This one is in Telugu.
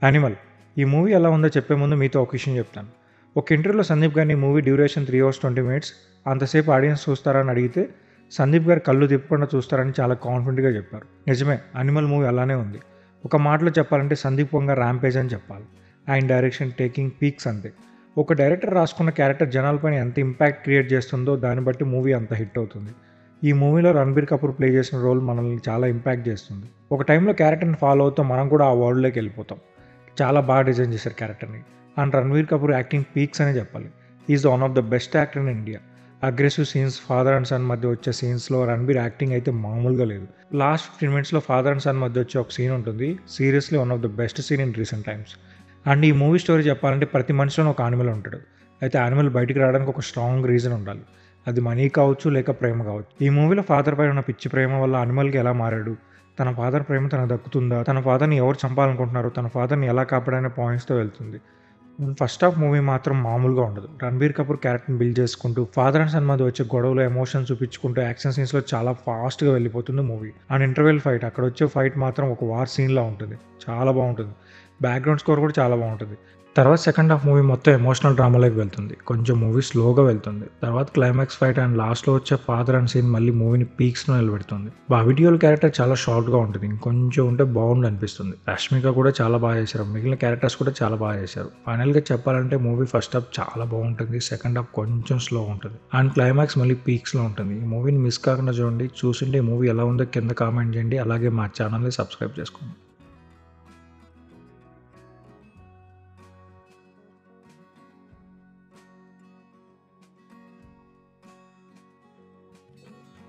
యానిమల్ ఈ మూవీ ఎలా ఉందో చెప్పే ముందు మీతో ఒక విషయం చెప్తాను ఒక ఇంటర్వ్యూలో సందీప్ గారిని movie duration three hours twenty minutes అంతసేపు ఆడియన్స్ చూస్తారని అడిగితే సందీప్ గారు కళ్ళు తిప్పకుండా చూస్తారని చాలా కాన్ఫిడెంట్గా చెప్పారు నిజమే అనిమల్ మూవీ అలానే ఉంది ఒక మాటలో చెప్పాలంటే సందీప్ వంగ ర్యాంపేజ్ అని చెప్పాలి ఆయన డైరెక్షన్ టేకింగ్ పీక్స్ అంతే ఒక డైరెక్టర్ రాసుకున్న క్యారెక్టర్ జనాలపైన ఎంత ఇంపాక్ట్ క్రియేట్ చేస్తుందో దాన్ని బట్టి మూవీ అంత హిట్ అవుతుంది ఈ మూవీలో రణబీర్ కపూర్ ప్లే చేసిన రోల్ మనల్ని చాలా ఇంపాక్ట్ చేస్తుంది ఒక టైంలో క్యారెక్టర్ని ఫాలో అవుతూ మనం కూడా ఆ వరల్డ్లోకి వెళ్ళిపోతాం చాలా బాగా డిజైన్ చేశారు క్యారెక్టర్ని and Ranbir Kapoor acting peaks అనే చెప్పాలి is one of the best actor in India aggressive scenes father and son మధ్య వచ్చే సీన్స్లో రణబీర్ యాక్టింగ్ అయితే మామూలుగా లేదు లాస్ట్ ఫిఫ్టీన్ మినిట్స్లో ఫాదర్ అండ్ సన్ మధ్య వచ్చే ఒక సీన్ ఉంటుంది seriously one of the best scene in recent times and ఈ మూవీ స్టోరీ చెప్పాలంటే ప్రతి మనిషిలో ఒక యానిమల్ ఉంటాడు అయితే యానిమల్ బయటికి రావడానికి ఒక స్ట్రాంగ్ రీజన్ ఉండాలి అది మనీ కావచ్చు లేక ప్రేమ కావచ్చు ఈ మూవీలో ఫాదర్ పై ఉన్న పిచ్చి ప్రేమ వల్ల అనిమల్కి ఎలా మారాడు తన ఫాదర్ ప్రేమ తనకు దక్కుతుందా తన ఫాదర్ని ఎవరు చంపాలనుకుంటున్నారు తన ఫాదర్ని ఎలా కాపాడనే పాయింట్స్తో వెళ్తుంది ఫస్ట్ హాఫ్ మూవీ మాత్రం మామూలుగా ఉండదు రణబీర్ కపూర్ క్యారెక్టర్ని బిల్డ్ చేసుకుంటూ ఫాదర్ అండ్ సన్ మధ్య వచ్చే గొడవలు ఎమోషన్ చూపించుకుంటూ యాక్షన్ సీన్స్లో చాలా ఫాస్ట్గా వెళ్ళిపోతుంది మూవీ అండ్ ఇంటర్వెల్ ఫైట్ అక్కడ వచ్చే ఫైట్ మాత్రం ఒక వార్ సీన్లా ఉంటుంది చాలా బాగుంటుంది బ్యాక్గ్రౌండ్ స్కోర్ కూడా చాలా బాగుంటుంది తర్వాత సెకండ్ హాఫ్ మూవీ మొత్తం ఎమోషనల్ డ్రామాలోకి వెళ్తుంది కొంచెం మూవీ స్లోగా వెళ్తుంది తర్వాత క్లైమాక్స్ ఫైట్ అండ్ లాస్ట్లో వచ్చే ఫాదర్ అండ్ సీన్ మళ్ళీ మూవీని పీక్స్లో నిలబెడుతుంది బావిడియోల్ క్యారెక్టర్ చాలా షార్ట్గా ఉంటుంది ఇంకొంచెం ఉంటే బాగుండు అనిపిస్తుంది రష్మిక కూడా చాలా బాగా చేశారు మిగిలిన క్యారెక్టర్స్ కూడా చాలా బాగా చేశారు ఫైనల్గా చెప్పాలంటే మూవీ ఫస్ట్ హాఫ్ చాలా బాగుంటుంది సెకండ్ హాఫ్ కొంచెం స్లో ఉంటుంది అండ్ క్లైమాక్స్ మళ్ళీ పీక్స్లో ఉంటుంది ఈ మూవీని మిస్ కాకుండా చూడండి చూసింటే ఈ మూవీ ఎలా ఉందో కింద కామెంట్ చేయండి అలాగే మా ఛానల్ని సబ్స్క్రైబ్ చేసుకోండి